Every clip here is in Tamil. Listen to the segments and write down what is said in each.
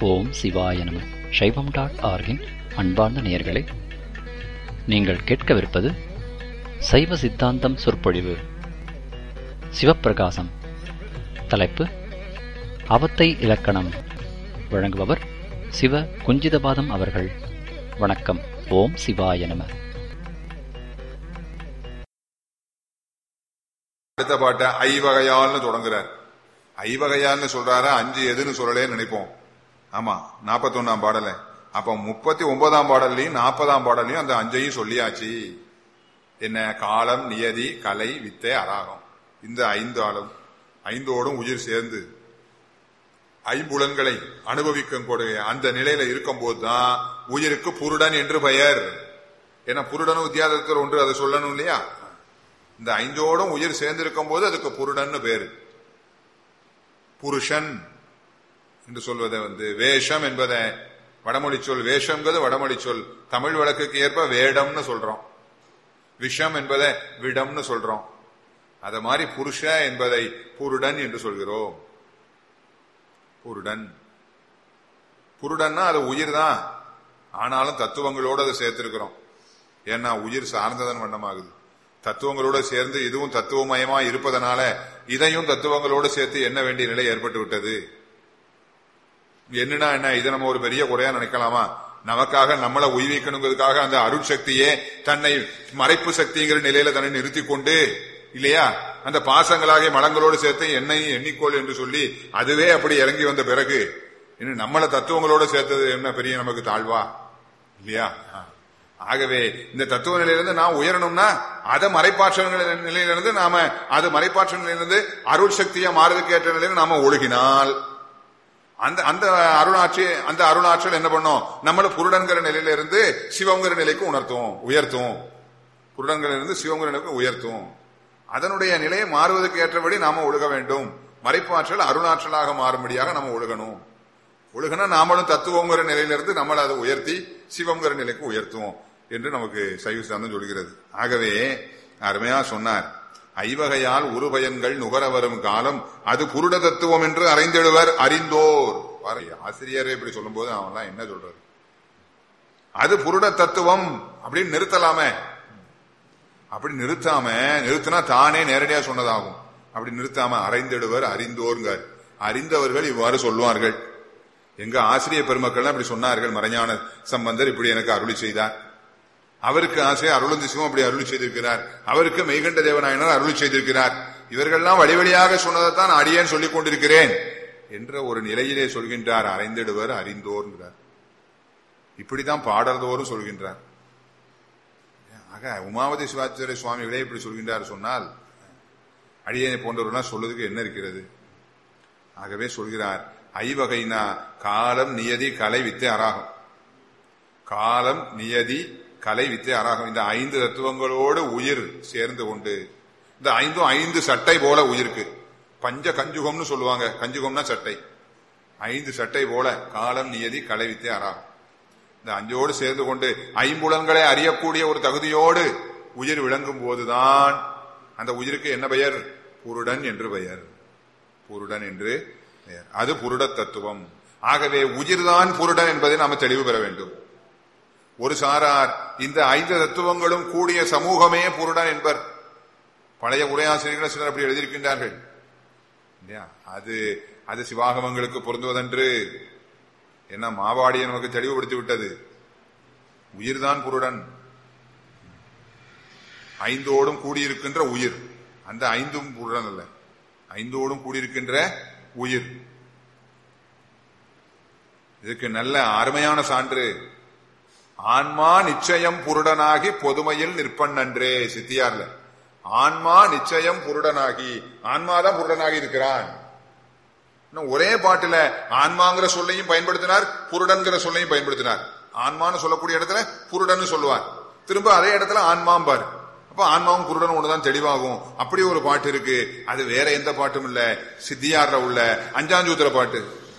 ஓம் சிவாய நம சைவம் டாட் ஆர்கின் அன்பார்ந்த நேயர்களே நீங்கள் கேட்கவிருப்பது சைவ சித்தாந்தம் சொற்பொழிவு சிவப்பிரகாசம் தலைப்பு அவத்தை இலக்கணம் வழங்குபவர் சிவ குஞ்சிதபாதம் அவர்கள் வணக்கம் ஓம் சிவாய நம அடுத்த பாட்டை ஐவகையால்னு தொடங்குறார் ஐவகையால்னு சொல்றாரா அஞ்சு எதுன்னு சொல்லலே நினைப்போம் ஆமா நாற்பத்தொன்னாம் பாடல அப்ப முப்பத்தி ஒன்பதாம் பாடல்லையும் நாற்பதாம் பாடல்லையும் அந்த அஞ்சையும் சொல்லியாச்சு என்ன காலம் நியதி கலை வித்தை அராகம் இந்த ஐந்து ஆளும் ஐந்தோடும் உயிர் சேர்ந்து ஐம்புலன்களை அனுபவிக்கும் கூடிய அந்த நிலையில இருக்கும் போதுதான் உயிருக்கு புருடன் என்று பெயர் ஏன்னா புருடனும் வித்தியாசத்தில் ஒன்று அதை சொல்லணும் இல்லையா இந்த ஐந்தோடும் உயிர் சேர்ந்திருக்கும் போது அதுக்கு புருடன்னு பேரு புருஷன் என்று சொல்வதை வந்து வேஷம் என்பதை வடமொழி சொல் வேஷம்ங்கிறது வடமொழி சொல் தமிழ் வழக்குக்கு ஏற்ப வேடம்னு சொல்றோம் விஷம் என்பதை விடம்னு சொல்றோம் அத மாதிரி புருஷ என்பதை புருடன் என்று சொல்கிறோம் புருடன் புருடன்னா அது உயிர் தான் ஆனாலும் தத்துவங்களோடு அதை சேர்த்திருக்கிறோம் ஏன்னா உயிர் சார்ந்ததன் வண்ணமாகுது தத்துவங்களோட சேர்ந்து இதுவும் தத்துவமயமா இருப்பதனால இதையும் தத்துவங்களோடு சேர்த்து என்ன வேண்டிய நிலை ஏற்பட்டு விட்டது என்னன்னா என்ன இதை நம்ம ஒரு பெரிய குறையா நினைக்கலாமா நமக்காக நம்மளை உய்விக்கணுங்கிறதுக்காக அந்த அருட்சக்தியே தன்னை மறைப்பு சக்திங்கிற நிலையில தன்னை நிறுத்தி கொண்டு இல்லையா அந்த பாசங்களாகிய மலங்களோடு சேர்த்து என்னையும் எண்ணிக்கோள் என்று சொல்லி அதுவே அப்படி இறங்கி வந்த பிறகு இன்னும் நம்மளை தத்துவங்களோடு சேர்த்தது என்ன பெரிய நமக்கு தாழ்வா இல்லையா ஆகவே இந்த தத்துவ நிலையிலிருந்து நாம் உயரணும்னா அதை மறைப்பாற்றல் நிலையிலிருந்து நாம அது மறைப்பாற்றல் நிலையிலிருந்து அருள் சக்தியா மாறுறதுக்கு ஏற்ற நிலையில நாம ஒழுகினால் அந்த அந்த அருளாட்சி அந்த அருளாற்றல் என்ன பண்ணும் நம்மள புருடன்கிற நிலையில இருந்து சிவங்கிற நிலைக்கு உணர்த்தும் உயர்த்தும் புருடன்கிற இருந்து சிவங்கிற நிலைக்கு உயர்த்தும் அதனுடைய நிலையை மாறுவதற்கு ஏற்றபடி நாம ஒழுக வேண்டும் மறைப்பாற்றல் அருளாற்றலாக மாறும்படியாக நம்ம ஒழுகணும் ஒழுகனா நாமளும் தத்துவங்கிற நிலையிலிருந்து நம்மளை அதை உயர்த்தி சிவங்கிற நிலைக்கு உயர்த்துவோம் என்று நமக்கு சைவ சாந்தம் சொல்கிறது ஆகவே அருமையா சொன்னார் ஐவகையால் உருபயன்கள் நுகர வரும் காலம் அது புருட தத்துவம் என்று அறிந்தெழுவர் அறிந்தோர் ஆசிரியர் இப்படி சொல்லும் போது அவன்லாம் என்ன சொல்றது அது புருட தத்துவம் அப்படின்னு நிறுத்தலாமே அப்படி நிறுத்தாம நிறுத்தினா தானே நேரடியா சொன்னதாகும் அப்படி நிறுத்தாம அறைந்திடுவர் அறிந்தோர்ங்க அறிந்தவர்கள் இவ்வாறு சொல்லுவார்கள் எங்க ஆசிரிய பெருமக்கள் அப்படி சொன்னார்கள் மறைஞான சம்பந்தர் இப்படி எனக்கு அருளி செய்தார் அவருக்கு ஆசை அருளந்தி சிவம் அப்படி அருளி செய்திருக்கிறார் அவருக்கு மெய்கண்ட தேவநாயனர் அருளி செய்திருக்கிறார் இவர்கள்லாம் வழி வழியாக சொன்னதைத்தான் அடியேன் சொல்லிக் கொண்டிருக்கிறேன் என்ற ஒரு நிலையிலே சொல்கின்றார் அறைந்திடுவர் அறிந்தோர்ங்கிறார் இப்படித்தான் பாடறதோறும் சொல்கின்றார் ஆக உமாவதி சிவாச்சாரிய சுவாமிகளே இப்படி சொல்கின்றார் சொன்னால் அடியனை போன்றவர்கள்லாம் சொல்றதுக்கு என்ன இருக்கிறது ஆகவே சொல்கிறார் ஐவகைனா காலம் நியதி கலை வித்தை அராகம் காலம் நியதி கலை வித்தை அராகம் இந்த ஐந்து தத்துவங்களோடு உயிர் சேர்ந்து கொண்டு இந்த ஐந்தும் ஐந்து சட்டை போல உயிருக்கு பஞ்ச கஞ்சுகம்னு சொல்லுவாங்க கஞ்சுகம்னா சட்டை ஐந்து சட்டை போல காலம் நியதி கலை வித்தை அராகம் இந்த அஞ்சோடு சேர்ந்து கொண்டு ஐம்புலன்களை அறியக்கூடிய ஒரு தகுதியோடு உயிர் விளங்கும் போதுதான் அந்த உயிருக்கு என்ன பெயர் புருடன் என்று பெயர் புருடன் என்று அது புருட தத்துவம் ஆகவே உயிர்தான் புருடன் என்பதை நாம தெளிவு பெற வேண்டும் ஒரு சாரார் இந்த ஐந்து தத்துவங்களும் கூடிய சமூகமே புருடன் என்பர் பழைய உரையாசிரியர்கள் சிலர் அப்படி எழுதியிருக்கின்றார்கள் இல்லையா அது அது சிவாகமங்களுக்கு பொருந்துவதென்று என்ன மாவாடியை நமக்கு தெளிவுபடுத்தி விட்டது உயிர்தான் புருடன் ஐந்தோடும் கூடியிருக்கின்ற உயிர் அந்த ஐந்தும் புருடன் அல்ல ஐந்தோடும் கூடியிருக்கின்ற உயிர் இதுக்கு நல்ல அருமையான சான்று ஆன்மா நிச்சயம் புருடனாகி பொதுமையில் நிற்பன் நன்றே சித்தியார்ல ஆன்மா நிச்சயம் புருடனாகி ஆன்மாதான் புருடனாகி இருக்கிறான் ஒரே பாட்டுல ஆன்மாங்கிற சொல்லையும் பயன்படுத்தினார் புருடன்கிற சொல்லையும் பயன்படுத்தினார் ஆன்மான்னு சொல்லக்கூடிய இடத்துல புருடன் சொல்லுவார் திரும்ப அதே இடத்துல ஆன்மாம்பார் அப்ப ஆன்மாவும் குருடன் ஒண்ணுதான் தெளிவாகும் அப்படி ஒரு பாட்டு இருக்கு அது வேற எந்த பாட்டும் இல்ல சித்தியார்ல உள்ள அஞ்சாஞ்சூத்திர பாட்டு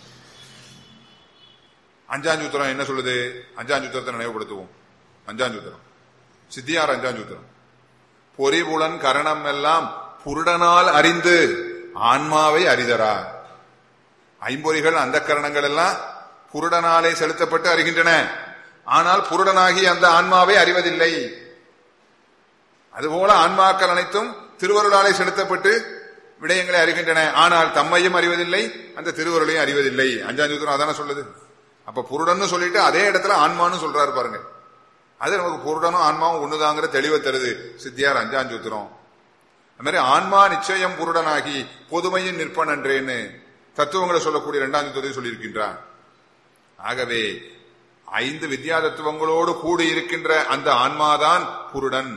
அஞ்சாஞ்சூத்திரம் என்ன சொல்லுது அஞ்சாஞ்சூத்திரத்தை நினைவுபடுத்துவோம் அஞ்சாஞ்சூத்திரம் சித்தியார் அஞ்சாஞ்சூத்திரம் பொறிபுலன் கரணம் எல்லாம் புருடனால் அறிந்து ஆன்மாவை அறிதரா ஐம்பொறிகள் அந்த கரணங்கள் எல்லாம் புருடனாலே செலுத்தப்பட்டு அறிகின்றன ஆனால் புருடனாகி அந்த ஆன்மாவை அறிவதில்லை அதுபோல ஆன்மாக்கள் அனைத்தும் திருவருளாலே செலுத்தப்பட்டு விடயங்களை அறிகின்றன ஆனால் தம்மையும் அறிவதில்லை அந்த திருவருளையும் அறிவதில்லை அஞ்சாம் சூத்திரம் அதான சொல்லுது அப்ப புருடன்னு சொல்லிட்டு அதே இடத்துல ஆன்மான்னு சொல்றாரு பாருங்க அது நமக்கு புருடனும் ஆன்மாவும் ஒண்ணுதாங்கிற தெளிவை தருது சித்தியார் அஞ்சாம் சூத்திரம் அது மாதிரி ஆன்மா நிச்சயம் புருடனாகி பொதுமையின் நிற்பன் என்றேன்னு தத்துவங்களை சொல்லக்கூடிய இரண்டாம் சூத்திரத்தை சொல்லியிருக்கின்றார் ஆகவே ஐந்து வித்யா தத்துவங்களோடு கூடி இருக்கின்ற அந்த ஆன்மாதான் புருடன்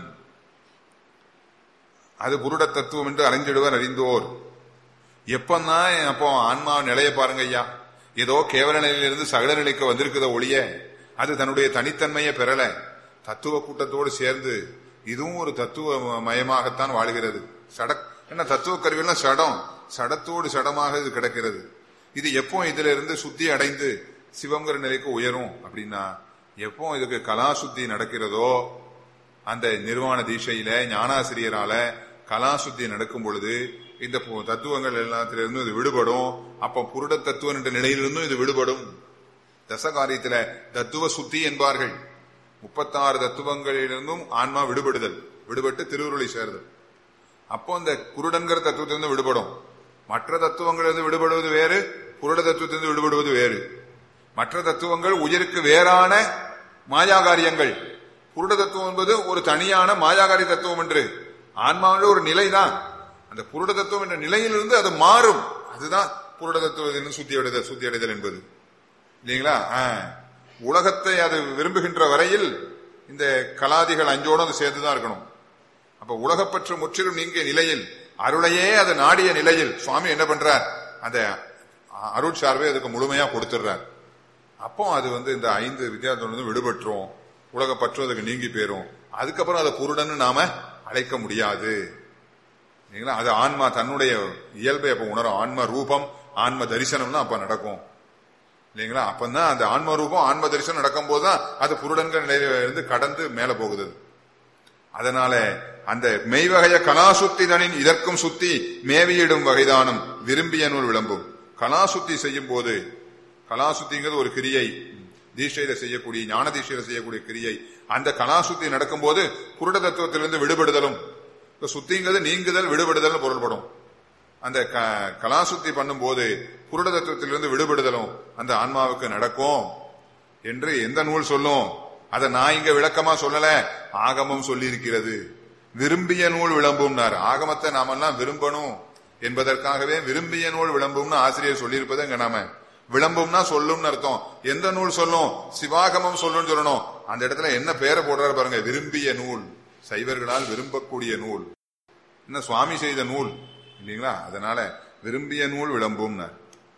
அது புருட தத்துவம் என்று அறிந்திடுவர் அறிந்தோர் எப்பந்தான் அப்போ ஆன்மா நிலைய பாருங்க ஐயா ஏதோ கேவல நிலையிலிருந்து சகல நிலைக்கு வந்திருக்குத ஒளிய அது தன்னுடைய தனித்தன்மையை பெறல தத்துவ கூட்டத்தோடு சேர்ந்து இதுவும் ஒரு தத்துவ மயமாகத்தான் வாழ்கிறது சட என்ன தத்துவ கருவியெல்லாம் சடம் சடத்தோடு சடமாக இது கிடக்கிறது இது எப்போ இதுல இருந்து சுத்தி அடைந்து சிவங்கிற நிலைக்கு உயரும் அப்படின்னா எப்போ இதுக்கு கலா சுத்தி நடக்கிறதோ அந்த நிர்வாண தீட்சையில ஞானாசிரியரால கலா சுத்தி நடக்கும் பொழுது இந்த பு- தத்துவங்கள் எல்லாத்திலிருந்தும் இது விடுபடும் அப்ப புருட தத்துவம் என்ற நிலையிலிருந்தும் இது விடுபடும் தசகாரியத்துல தத்துவ சுத்தி என்பார்கள் முப்பத்தாறு தத்துவங்களிலிருந்தும் ஆன்மா விடுபடுதல் விடுபட்டு திருவுருளை சேருதல் அப்போ அந்த குருடன்கிற தத்துவத்திலிருந்து விடுபடும் மற்ற தத்துவங்களிலிருந்து விடுபடுவது வேறு குருட தத்துவத்திலிருந்து விடுபடுவது வேறு மற்ற தத்துவங்கள் உயிருக்கு வேறான மாயாகாரியங்கள் குருட தத்துவம் என்பது ஒரு தனியான மாயாகாரி தத்துவம் என்று ஆன்மாவில் ஒரு நிலைதான் அந்த புருட தத்துவம் என்ற நிலையிலிருந்து அது மாறும் அதுதான் புருட தத்துவத்திலிருந்து சுத்தி அடைதல் சுத்தி அடைதல் என்பது இல்லைங்களா ஆ. உலகத்தை அது விரும்புகின்ற வரையில் இந்த கலாதிகள் அஞ்சோடு அது சேர்ந்துதான் இருக்கணும் அப்ப உலகப்பற்று முற்றிலும் நீங்கிய நிலையில் அருளையே அது நாடிய நிலையில் சுவாமி என்ன பண்றார் அந்த அருள் சார்பை அதுக்கு முழுமையா கொடுத்துடுறார் அப்போ அது வந்து இந்த ஐந்து வித்தியாசம் விடுபட்டுரும் உலக பற்று அதுக்கு நீங்கி போயிரும் அதுக்கப்புறம் அதை புருடன்னு நாம அழைக்க முடியாது இல்லைங்களா அது ஆன்மா தன்னுடைய இயல்பை அப்ப உணரும் ஆன்ம ரூபம் ஆன்ம தரிசனம்னா அப்ப நடக்கும் இல்லைங்களா அப்பதான் அந்த ஆன்ம ரூபம் ஆன்ம தரிசனம் நடக்கும் போதுதான் அது புருடன்கிற நிலையில இருந்து கடந்து மேல போகுது அதனால அந்த மெய்வகைய கலாசுத்தி தனின் இதற்கும் சுத்தி மேவியிடும் வகைதானும் விரும்பிய நூல் விளம்பும் கலாசுத்தி செய்யும் போது கலாசுத்திங்கிறது ஒரு கிரியை தீட்சையில செய்யக்கூடிய ஞான தீட்சையில செய்யக்கூடிய கிரியை அந்த கலாசுத்தி நடக்கும்போது குருட தத்துவத்திலிருந்து விடுபடுதலும் இப்ப சுத்திங்கிறது நீங்குதல் விடுபடுதல் பொருள்படும் அந்த க- கலாசுத்தி பண்ணும்போது குருட தத்துவத்திலிருந்து விடுபடுதலும் அந்த ஆன்மாவுக்கு நடக்கும் என்று எந்த நூல் சொல்லும் அதை நான் இங்க விளக்கமா சொல்லல ஆகமம் சொல்லி இருக்கிறது விரும்பிய நூல் விளம்பும்னார் ஆகமத்தை நாமெல்லாம் விரும்பணும் என்பதற்காகவே விரும்பிய நூல் விளம்பும்னு ஆசிரியர் சொல்லியிருப்பதை இங்க நாம விளம்பும்னா சொல்லும்னு அர்த்தம் எந்த நூல் சொல்லும் சிவாகமம் சொல்லும்னு சொல்லணும் அந்த இடத்துல என்ன பேரை போடுறாரு பாருங்க விரும்பிய நூல் சைவர்களால் விரும்பக்கூடிய நூல் என்ன சுவாமி செய்த நூல் இல்லைங்களா அதனால விரும்பிய நூல் விளம்பும்னார்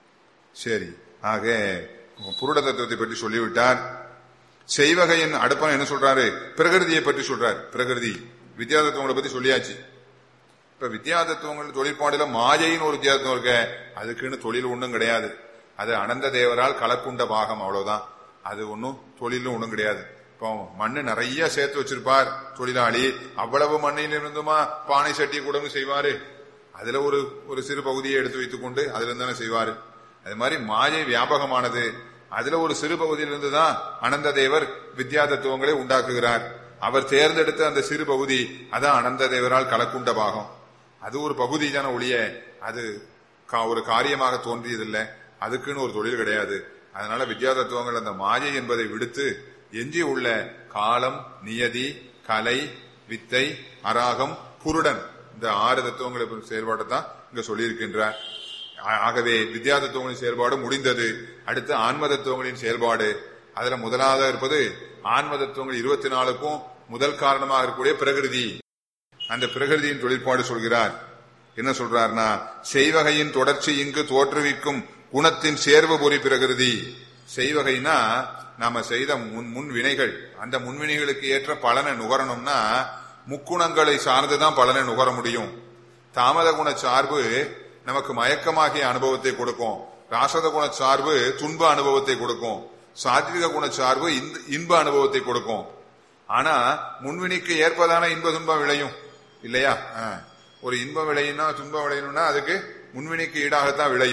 சரி ஆக புருட தத்துவத்தை பற்றி சொல்லிவிட்டார் செய்வகையின் அடுப்பன் என்ன சொல்றாரு பிரகிருதியை பற்றி சொல்றார் பிரகிருதி வித்யா தத்துவங்களை பத்தி சொல்லியாச்சு இப்ப வித்யா தத்துவங்கள் தொழிற்பாடுல மாயைன்னு ஒரு வித்யா தத்துவம் இருக்க அதுக்குன்னு தொழில் ஒண்ணும் கிடையாது அது அனந்த தேவரால் கலக்குண்ட பாகம் அவ்வளவுதான் அது ஒன்றும் தொழிலும் ஒண்ணும் கிடையாது இப்போ மண்ணு நிறைய சேர்த்து வச்சிருப்பார் தொழிலாளி அவ்வளவு மண்ணில் இருந்துமா பானை சட்டி கூடவும் செய்வாரு அதுல ஒரு ஒரு சிறு பகுதியை எடுத்து வைத்துக் கொண்டு அதுல இருந்து தானே செய்வாரு அது மாதிரி மாயை வியாபகமானது அதுல ஒரு சிறு பகுதியிலிருந்து தான் அனந்த தேவர் வித்யா தத்துவங்களை உண்டாக்குகிறார் அவர் தேர்ந்தெடுத்த அந்த சிறு பகுதி அதான் அனந்த தேவரால் கலக்குண்ட பாகம் அது ஒரு பகுதி தானே ஒழிய அது கா- ஒரு காரியமாக தோன்றியதில்லை அதுக்குன்னு ஒரு தொழில் கிடையாது அதனால வித்யா தத்துவங்கள் அந்த மாயை என்பதை விடுத்து எஞ்சி உள்ள காலம் நியதி கலை வித்தை அராகம் குருடன் இந்த ஆறு தத்துவங்களை செயல்பாட்டை தான் இங்க சொல்லியிருக்கின்றார் ஆ- ஆகவே வித்யா தத்துவங்களின் செயல்பாடு முடிந்தது அடுத்து ஆன்ம தத்துவங்களின் செயல்பாடு அதுல முதலாவதாக இருப்பது ஆன்ம தத்துவங்கள் இருபத்தி நாலுக்கும் முதல் காரணமாக இருக்கக்கூடிய பிரகிருதி அந்த பிரகிருதியின் தொழிற்பாடு சொல்கிறார் என்ன சொல்றார்னா செய்வகையின் தொடர்ச்சி இங்கு தோற்றுவிக்கும் குணத்தின் சேர்வு பொறி பிரகிருதி செய்வகைனா நாம செய்த முன் முன் வினைகள் அந்த முன்வினைகளுக்கு ஏற்ற பலனை நுகரணும்னா முக்குணங்களை சார்ந்துதான் பலனை நுகர முடியும் தாமத குண சார்பு நமக்கு மயக்கமாகிய அனுபவத்தை கொடுக்கும் ராசத குண சார்பு துன்ப அனுபவத்தை கொடுக்கும் சாத்விக குண சார்பு இன்ப- இன்ப அனுபவத்தை கொடுக்கும் ஆனா முன்வினைக்கு ஏற்பதான இன்ப துன்பம் விளையும் இல்லையா ஆ. ஒரு இன்பம் விளையும்னா துன்பம் விளையணும்னா அதுக்கு முன்வினைக்கு ஈடாகத்தான் விளையும்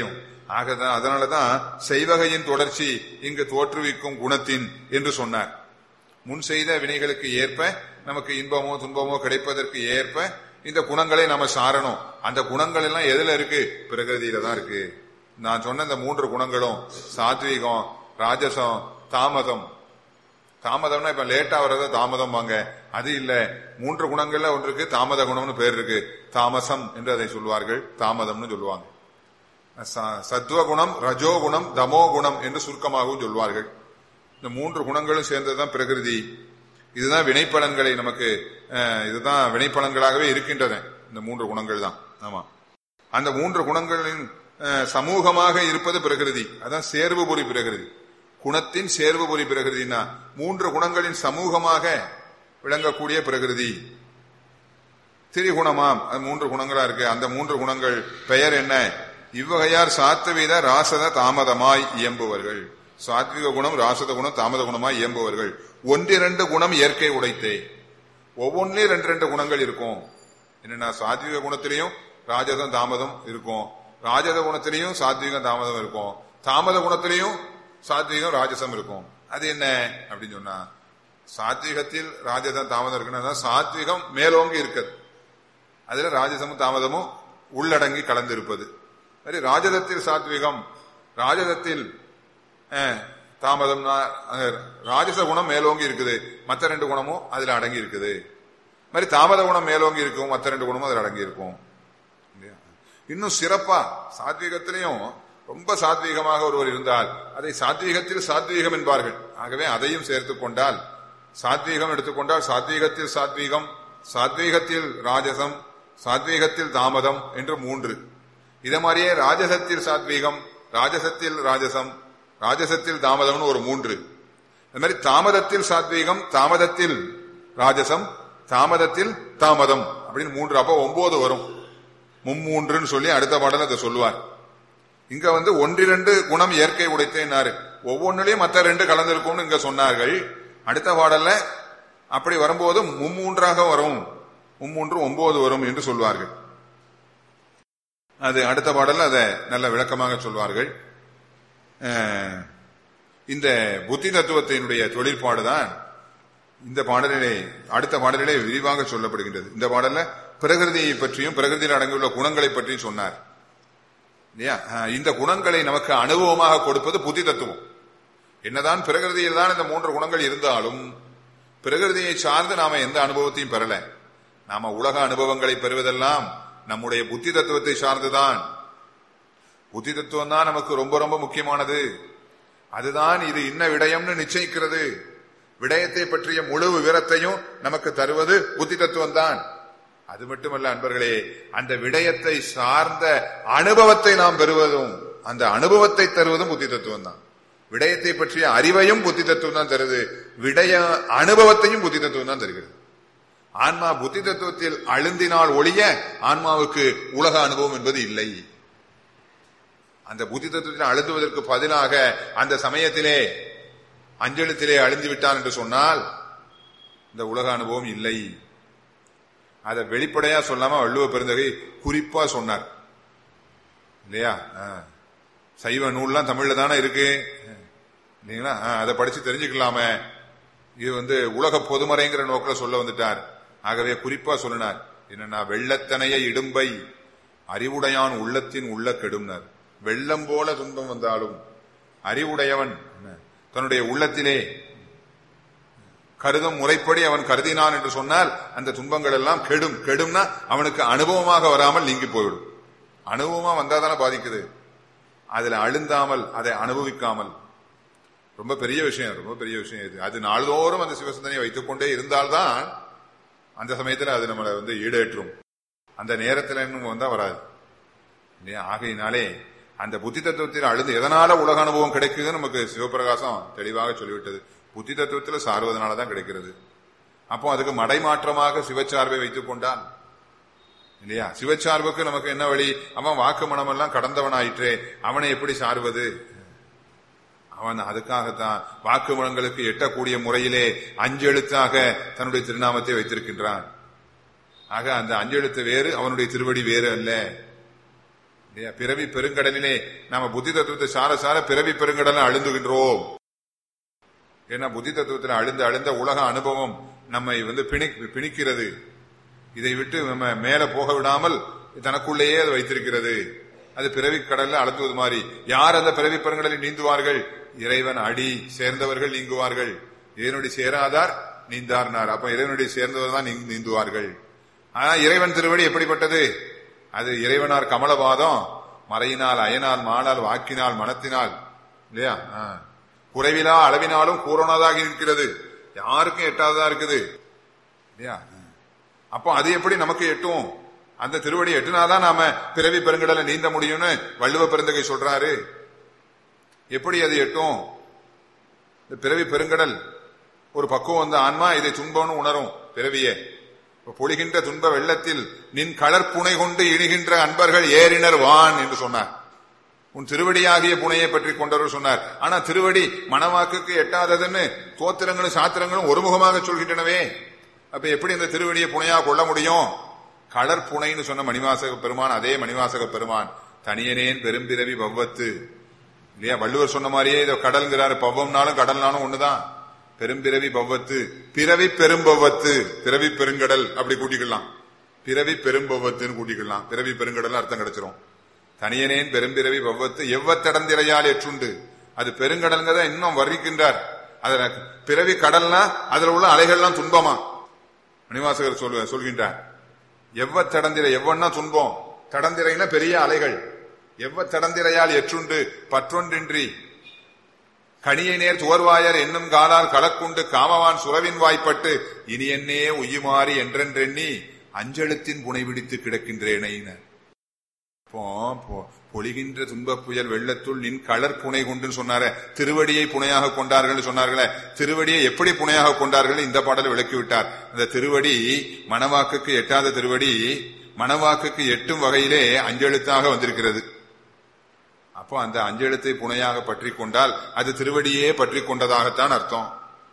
ஆகதான் அதனாலதான் செய்வகையின் தொடர்ச்சி இங்கு தோற்றுவிக்கும் குணத்தின் என்று சொன்னார் முன் செய்த வினைகளுக்கு ஏற்ப நமக்கு இன்பமோ துன்பமோ கிடைப்பதற்கு ஏற்ப இந்த குணங்களை நாம சாரணும் அந்த குணங்கள் எல்லாம் எதுல இருக்கு பிரகிருதியில தான் இருக்கு நான் சொன்ன இந்த மூன்று குணங்களும் சாத்வீகம் ராஜசம் தாமதம் தாமதம்னா இப்ப லேட்டா வர்றத தாமதம் வாங்க அது இல்ல மூன்று குணங்கள்ல ஒன்றுக்கு தாமத குணம்னு பேர் இருக்கு தாமசம் என்று அதை சொல்வார்கள் தாமதம்னு சொல்லுவாங்க ச- சத்துவகுணம் ரஜோகுணம் தமோ குணம் என்று சுருக்கமாகவும் சொல்வார்கள் இந்த மூன்று குணங்களும் சேர்ந்ததுதான் பிரகிருதி இதுதான் வினைப்பலன்களை நமக்கு அஹ், இதுதான் வினைப்பலன்களாகவே இருக்கின்றன இந்த மூன்று குணங்கள் தான் ஆமா அந்த மூன்று குணங்களின் அஹ், சமூகமாக இருப்பது பிரகிருதி அதான் சேர்வுபுரி பிரகிருதி குணத்தின் சேர்வுபுரி பிரகிருதினா மூன்று குணங்களின் சமூகமாக விளங்கக்கூடிய பிரகிருதி திரிகுணமாம் அது மூன்று குணங்களா இருக்கு அந்த மூன்று குணங்கள் பெயர் என்ன இவ்வகையார் சாத்வீத ராசத தாமதமாய் இயம்புவர்கள் சாத்விக குணம் ராசத குணம் தாமத குணமாய் இயம்புவர்கள் ஒன்றிரண்டு குணம் இயற்கை உடைத்தே ஒவ்வொன்றிலும் ரெண்டு ரெண்டு குணங்கள் இருக்கும் என்னன்னா சாத்விக குணத்திலையும் ராஜதம் தாமதம் இருக்கும் ராஜத குணத்திலையும் சாத்விகம் தாமதம் இருக்கும் தாமத குணத்திலையும் சாத்விகம் ராஜசம் இருக்கும் அது என்ன அப்படின்னு சொன்னா சாத்விகத்தில் ராஜதம் தாமதம் இருக்குன்னா சாத்விகம் மேலோங்கி இருக்குது அதுல ராஜசமும் தாமதமும் உள்ளடங்கி கலந்திருப்பது சரி ராஜதத்தில் சாத்விகம் ராஜதத்தில் அஹ், தாமதம்னா அங்க ராஜச குணம் மேலோங்கி இருக்குது மற்ற ரெண்டு குணமும் அதுல அடங்கி இருக்குது மாதிரி தாமத குணம் மேலோங்கி இருக்கும் மற்ற ரெண்டு குணமும் அதுல அடங்கி இருக்கும் இல்லையா? இன்னும் சிறப்பா சாத்வீகத்திலையும் ரொம்ப சாத்வீகமாக ஒருவர் இருந்தால் அதை சாத்வீகத்தில் சாத்வீகம் என்பார்கள் ஆகவே அதையும் சேர்த்துக் கொண்டால் சாத்வீகம் எடுத்துக்கொண்டால் சாத்வீகத்தில் சாத்வீகம் சாத்வீகத்தில் ராஜசம் சாத்வீகத்தில் தாமதம் என்று மூன்று இத மாதிரியே ராஜசத்தில் சாத்வீகம் ராஜசத்தில் ராஜசம் ராஜசத்தில் தாமதம்னு ஒரு மூன்று அது மாதிரி தாமதத்தில் சாத்வீகம் தாமதத்தில் ராஜசம் தாமதத்தில் தாமதம் அப்படின்னு மூன்று அப்போ ஒன்பது வரும் மும்மூன்றுன்னு சொல்லி அடுத்த பாடல அதை சொல்லுவார் இங்க வந்து ஒன்றிரண்டு குணம் இயற்கை உடைத்தேன்னாரு ஒவ்வொன்றிலையும் மற்ற ரெண்டு கலந்திருக்கும்னு இங்க சொன்னார்கள் அடுத்த பாடல்ல அப்படி வரும்போது மும்மூன்றாக வரும் மும்மூன்று ஒன்பது வரும் என்று சொல்வார்கள் அது அடுத்த பாடல்ல அதை நல்ல விளக்கமாக சொல்வார்கள் அஹ், இந்த புத்தி தத்துவத்தினுடைய தொழிற்பாடுதான் இந்த பாடலிலே அடுத்த பாடலிலே விரிவாக சொல்லப்படுகின்றது இந்த பாடல்ல பிரகிருதியை பற்றியும் பிரகிருதியில் அடங்கியுள்ள குணங்களை பற்றியும் சொன்னார் இல்லையா அஹ், இந்த குணங்களை நமக்கு அனுபவமாக கொடுப்பது புத்தி தத்துவம் என்னதான் பிரகிருதியில் தான் இந்த மூன்று குணங்கள் இருந்தாலும் பிரகிருதியை சார்ந்து நாம எந்த அனுபவத்தையும் பெறல நாம உலக அனுபவங்களை பெறுவதெல்லாம் நம்முடைய புத்தி தத்துவத்தை சார்ந்துதான் புத்தி தத்துவம் தான் நமக்கு ரொம்ப ரொம்ப முக்கியமானது அதுதான் இது இன்ன விடயம்னு நிச்சயிக்கிறது விடயத்தை பற்றிய முழு விவரத்தையும் நமக்கு தருவது புத்தி தத்துவம் தான் அது மட்டுமல்ல அன்பர்களே அந்த விடயத்தை சார்ந்த அனுபவத்தை நாம் பெறுவதும் அந்த அனுபவத்தை தருவதும் புத்தி தத்துவம் தான் விடயத்தை பற்றிய அறிவையும் புத்தி தத்துவம் தான் தருது விடய அனுபவத்தையும் புத்தி தத்துவம் தான் தருகிறது ஆன்மா புத்தி தத்துவத்தில் அழுந்தினால் ஒழிய ஆன்மாவுக்கு உலக அனுபவம் என்பது இல்லை அந்த புத்தி தத்துவத்தில் அழுந்துவதற்கு பதிலாக அந்த சமயத்திலே அஞ்செழுத்திலே அழிந்து விட்டான் என்று சொன்னால் இந்த உலக அனுபவம் இல்லை அதை வெளிப்படையா சொல்லாம வள்ளுவ பெருந்தகை குறிப்பா சொன்னார் இல்லையா ஆ. சைவ நூல்லாம் தமிழ்ல தானே இருக்கு இல்லைங்களா ஆ, அதை படிச்சு தெரிஞ்சுக்கலாமே இது வந்து உலக பொதுமறைங்கிற நோக்கில் சொல்ல வந்துட்டார் ஆகவே குறிப்பா சொல்லினார் என்னன்னா வெள்ளத்தனைய இடும்பை அறிவுடையான் உள்ளத்தின் உள்ள கெடும்னார் வெள்ளம் போல துன்பம் வந்தாலும் அறிவுடையவன் என்ன, தன்னுடைய உள்ளத்திலே கருதும் முறைப்படி அவன் கருதினான் என்று சொன்னால் அந்த துன்பங்கள் எல்லாம் கெடும் கெடும்னா அவனுக்கு அனுபவமாக வராமல் நீங்கி போய்விடும் அனுபவமா வந்தாதானே பாதிக்குது அதுல அழுந்தாமல் அதை அனுபவிக்காமல் ரொம்ப பெரிய விஷயம் ரொம்ப பெரிய விஷயம் இது அது நாள்தோறும் அந்த சிவசிந்தனையை வைத்துக் கொண்டே இருந்தால்தான் அந்த சமயத்துல அது நம்மளை வந்து ஈடேற்றும் அந்த நேரத்துல இன்னும் வந்தா வராது இல்லையா ஆகையினாலே அந்த புத்தி தத்துவத்தில் அழுந்து எதனால உலக அனுபவம் கிடைக்குதுன்னு நமக்கு சிவபிரகாசம் தெளிவாக சொல்லிவிட்டது புத்தி தத்துவத்தில் சார்வதனால தான் கிடைக்கிறது அப்போ அதுக்கு மடைமாற்றமாக சிவச்சார்பை வைத்துக் கொண்டால் இல்லையா சிவச்சார்புக்கு நமக்கு என்ன வழி அவன் வாக்கு மனமெல்லாம் கடந்தவன் ஆயிற்றே அவனை எப்படி சார்வது அவன் அதுக்காகத்தான் வாக்கு மனங்களுக்கு எட்டக்கூடிய முறையிலே அஞ்செழுத்தாக தன்னுடைய திருநாமத்தை வைத்திருக்கின்றான் ஆக அந்த அஞ்செழுத்து வேறு அவனுடைய திருவடி வேறு அல்ல இல்லையா பிறவி பெருங்கடலிலே நாம புத்தி தத்துவத்தை சார சார பிறவி பெருங்கடலை அழுந்துகின்றோம் ஏன்னா புத்தி தத்துவத்தில் அழுந்த அழுந்த உலக அனுபவம் நம்மை வந்து பிணி பிணிக்கிறது இதை விட்டு நம்ம மேல போக விடாமல் தனக்குள்ளேயே அது வைத்திருக்கிறது அது பிறவி கடல்ல அழுத்துவது மாதிரி யார் அந்த பிறவி பெருங்கடலில் நீந்துவார்கள் இறைவன் அடி சேர்ந்தவர்கள் நீங்குவார்கள் இறைவனுடைய சேராதார் நீந்தார்னார் அப்ப இறைவனுடைய சேர்ந்தவர் தான் நீ- நீந்துவார்கள் ஆனா இறைவன் திருவடி எப்படிப்பட்டது அது இறைவனார் கமலபாதம் மறையினால் அயனால் மானால் வாக்கினால் மனத்தினால் இல்லையா ஆ. குறைவிலா அளவினாலும் பூரணதாக இருக்கிறது யாருக்கும் எட்டாததா இருக்குது இல்லையா அப்போ அது எப்படி நமக்கு எட்டும் அந்த திருவடி எட்டுனாதான் நாம பிறவி பெருங்கடலை நீந்த முடியும்னு வள்ளுவ பெருந்தகை சொல்றாரு எப்படி அது எட்டும் இந்த பிறவி பெருங்கடல் ஒரு பக்குவம் வந்த ஆன்மா இதை துன்பம்னு உணரும் பிறவியே இப்ப பொழிகின்ற துன்ப வெள்ளத்தில் நின் கலர்ப்புனை கொண்டு இழுகின்ற அன்பர்கள் ஏறினர் வான் என்று சொன்னார் உன் திருவடியாகிய புனையை பற்றி கொண்டவர் சொன்னார் ஆனா திருவடி மணவாக்குக்கு எட்டாததுன்னு தோத்திரங்களும் சாத்திரங்களும் ஒருமுகமாக சொல்கின்றனவே அப்ப எப்படி இந்த திருவடியை புனையா கொள்ள முடியும் கடற் புனைன்னு சொன்ன மணிவாசக பெருமான் அதே மணிவாசக பெருமான் தனியனேன் பெரும்பிறவி பவ்வத்து இல்லையா வள்ளுவர் சொன்ன மாதிரியே இதை கடல்ங்கிறாரு பவ்வம்னாலும் கடல்னாலும் ஒண்ணுதான் பெரும்பிறவி பவ்வத்து பிறவி பெரும்பவ்வத்து பிறவி பெருங்கடல் அப்படி கூட்டிக்கலாம் பிறவி பெரும்பவ்வத்துன்னு கூட்டிக்கலாம் பிறவி பெருங்கடல் அர்த்தம் கிடைச்சிரும் தனியனேன் பெரும்பிறவி பவ்வத்து எவ்வத்தடந்திரையால் எற்றுண்டு அது பெருங்கடல்ங்கிறத இன்னும் வர்ணிக்கின்றார் அதுல பிறவி கடல்னா அதுல உள்ள அலைகள்லாம் துன்பமா மணிவாசகர் சொல் சொல்கின்றார் எவ்வ தடந்திரை எவ்வன்னா துன்பம் தடந்திரைனா பெரிய அலைகள் எவ்வ தடந்திரையால் எற்றுண்டு பற்றொன்றின்றி கனியை நேர் துவர்வாயர் என்னும் காலால் கலக்குண்டு காமவான் சுரவின் வாய்ப்பட்டு இனி என்னே உய்யுமாறி என்றென்றெண்ணி அஞ்செழுத்தின் புனை பிடித்து கிடக்கின்றேனைன இப்போ பொ- பொழிகின்ற துன்பப் புயல் வெள்ளத்துள் நின் கலர் புனை கொண்டுன்னு சொன்னாரே திருவடியை புனையாக கொண்டார்கள் சொன்னார்களே திருவடியை எப்படி புனையாக கொண்டார்கள் இந்த பாடல் விளக்கி விட்டார் அந்த திருவடி மணவாக்குக்கு எட்டாத திருவடி மணவாக்குக்கு எட்டும் வகையிலே அஞ்செழுத்தாக வந்திருக்கிறது அப்போ அந்த அஞ்செழுத்தை புனையாக பற்றி கொண்டால் அது திருவடியே பற்றி கொண்டதாகத்தான் அர்த்தம்